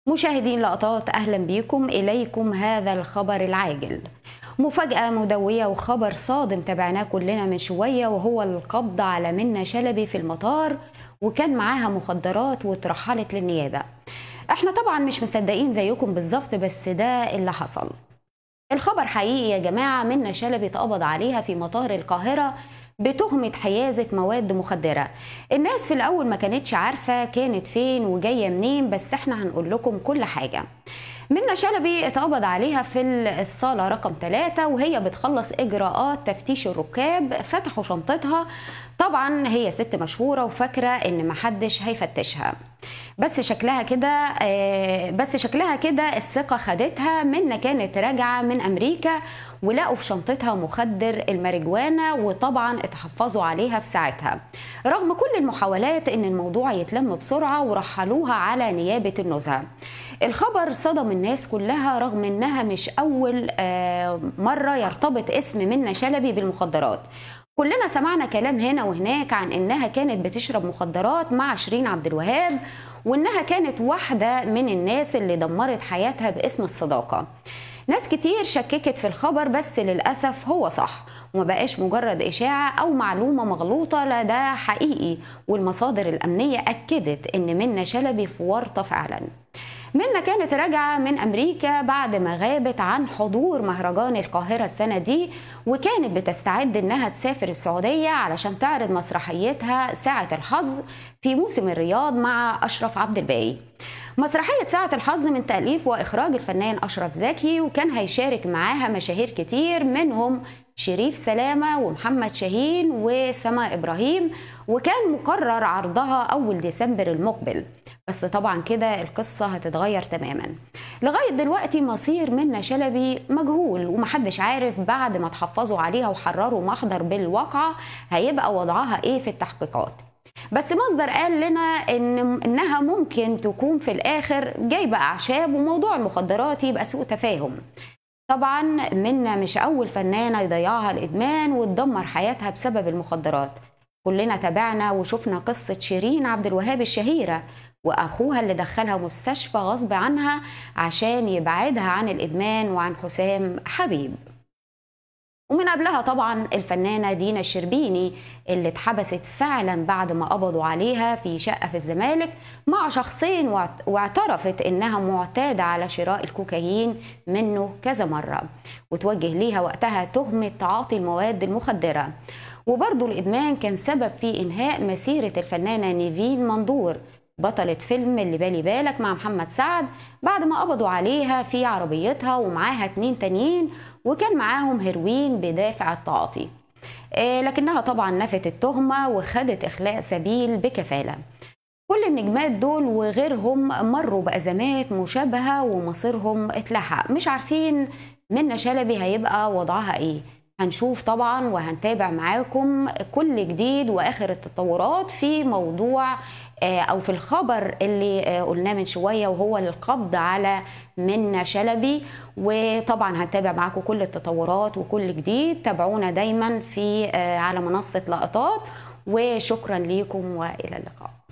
مشاهدين لقطات اهلا بيكم اليكم هذا الخبر العاجل مفاجأة مدوية وخبر صادم تابعناه كلنا من شوية وهو القبض على منى شلبي في المطار وكان معاها مخدرات واترحلت للنيابة احنا طبعا مش مصدقين زيكم بالظبط بس ده اللي حصل الخبر حقيقي يا جماعة منى شلبي اتقبض عليها في مطار القاهرة بتهمة حيازة مواد مخدرة الناس في الأول ما كانتش عارفة كانت فين وجاية منين بس احنا هنقول لكم كل حاجة منى شلبي اتقبض عليها في الصالة رقم ثلاثة وهي بتخلص إجراءات تفتيش الركاب فتحوا شنطتها طبعا هي ست مشهورة وفاكرة إن محدش هيفتشها بس شكلها كده بس شكلها كده الثقة خدتها منى كانت راجعة من أمريكا ولقوا في شنطتها مخدر الماريجوانا وطبعا اتحفظوا عليها في ساعتها رغم كل المحاولات ان الموضوع يتلم بسرعة ورحلوها على نيابة النزهة الخبر صدم الناس كلها رغم انها مش اول مرة يرتبط اسم منى شلبي بالمخدرات كلنا سمعنا كلام هنا وهناك عن انها كانت بتشرب مخدرات مع شيرين عبد الوهاب وانها كانت واحده من الناس اللي دمرت حياتها باسم الصداقه ناس كتير شككت في الخبر بس للأسف هو صح وما بقاش مجرد إشاعة أو معلومة مغلوطة لا ده حقيقي والمصادر الأمنية أكدت إن منى شلبي في ورطة فعلا منى كانت راجعة من أمريكا بعد ما غابت عن حضور مهرجان القاهرة السنة دي وكانت بتستعد إنها تسافر السعودية علشان تعرض مسرحيتها ساعة الحظ في موسم الرياض مع أشرف عبد الباقي مسرحية ساعة الحظ من تأليف وإخراج الفنان أشرف زكي وكان هيشارك معاها مشاهير كتير منهم شريف سلامة ومحمد شاهين وسما إبراهيم وكان مقرر عرضها أول ديسمبر المقبل بس طبعا كده القصة هتتغير تماما لغاية دلوقتي مصير منى شلبي مجهول ومحدش عارف بعد ما تحفظوا عليها وحرروا محضر بالواقعة هيبقى وضعها ايه في التحقيقات بس مصدر قال لنا ان انها ممكن تكون في الاخر جايبه اعشاب وموضوع المخدرات يبقى سوء تفاهم طبعا منا مش اول فنانه يضيعها الادمان وتدمر حياتها بسبب المخدرات كلنا تابعنا وشفنا قصه شيرين عبد الوهاب الشهيره واخوها اللي دخلها مستشفى غصب عنها عشان يبعدها عن الادمان وعن حسام حبيب ومن قبلها طبعا الفنانة دينا الشربيني اللي اتحبست فعلا بعد ما قبضوا عليها في شقة في الزمالك مع شخصين واعترفت انها معتادة على شراء الكوكايين منه كذا مرة وتوجه ليها وقتها تهمة تعاطي المواد المخدرة وبرضه الإدمان كان سبب في إنهاء مسيرة الفنانة نيفين مندور بطلة فيلم اللي بالي بالك مع محمد سعد بعد ما قبضوا عليها في عربيتها ومعاها اتنين تانيين وكان معاهم هيروين بدافع التعاطي آه لكنها طبعا نفت التهمة وخدت إخلاء سبيل بكفالة كل النجمات دول وغيرهم مروا بأزمات مشابهة ومصيرهم اتلحق مش عارفين منى شلبي هيبقى وضعها ايه هنشوف طبعا وهنتابع معاكم كل جديد واخر التطورات في موضوع او في الخبر اللي قلناه من شويه وهو القبض على منى شلبي وطبعا هنتابع معاكم كل التطورات وكل جديد تابعونا دايما في على منصه لقطات وشكرا ليكم والى اللقاء